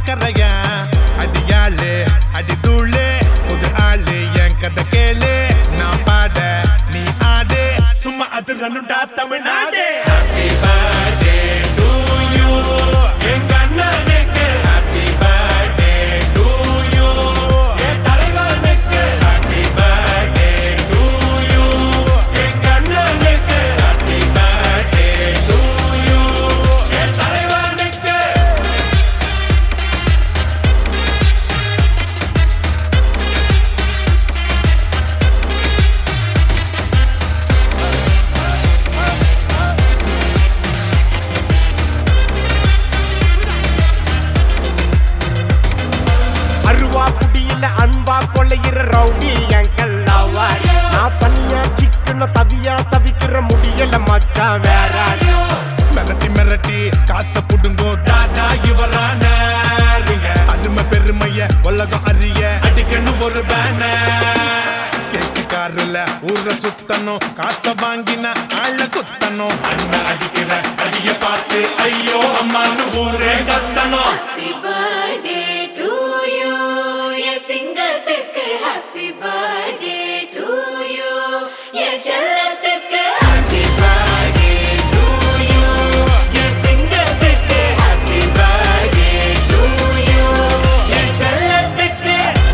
அக்கறையா அடியாளு அடி தூளு புது ஆளு என் கதை கேளு நான் பாட நீ ஆடு சும்மா அது ரன்னுடா Tamil Nadu Happy birthday to you. எங்க அண்ணனுக்கு happy birthday to you. என் தலைவனுக்கு happy birthday to you. எங்க அண்ணனுக்கு happy birthday to you. என் தலைவனுக்கு அருவா குடியில அன்பா கொள்ளையிற ரவுடி எங்கள் லவ்வர். நான் தனியா சிக்கன தவியா தவிக்கிற முடியல மச்சான் வேற ஆளு. மிரட்டி மிரட்டி காசை புடுங்கோ தாதா இவரான அருமை பெருமைய உலகம் அறிய அடிக்கணும் ஒரு பேசிக்காருல ஊரை சுத்தணும் காசை வாங்கின ஆள குத்தணும் அண்ணன் அடிக்கிற அடிய பார்த்து ஐயோ அம்மானு ஊரே கத்தணும் Happy birthday to you. என் சிங்கத்துக்கு happy birthday to you. என் செல்லத்துக்கு happy birthday to you. என் சிங்கத்துக்கு happy birthday to you. என் செல்லத்துக்கு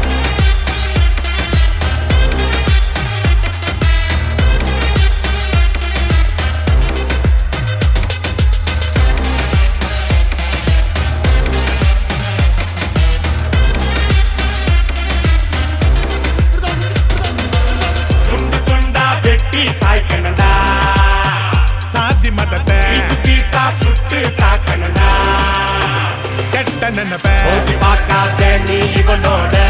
துண்டு துண்டா வெட்டி சாய்க்கணும்டா சாதி மதத்தை பீசு பீசா சுட்டு தாக்கணும்டா கெட்ட நினைப்ப ஓடி பார்க்காத நீ இவனோட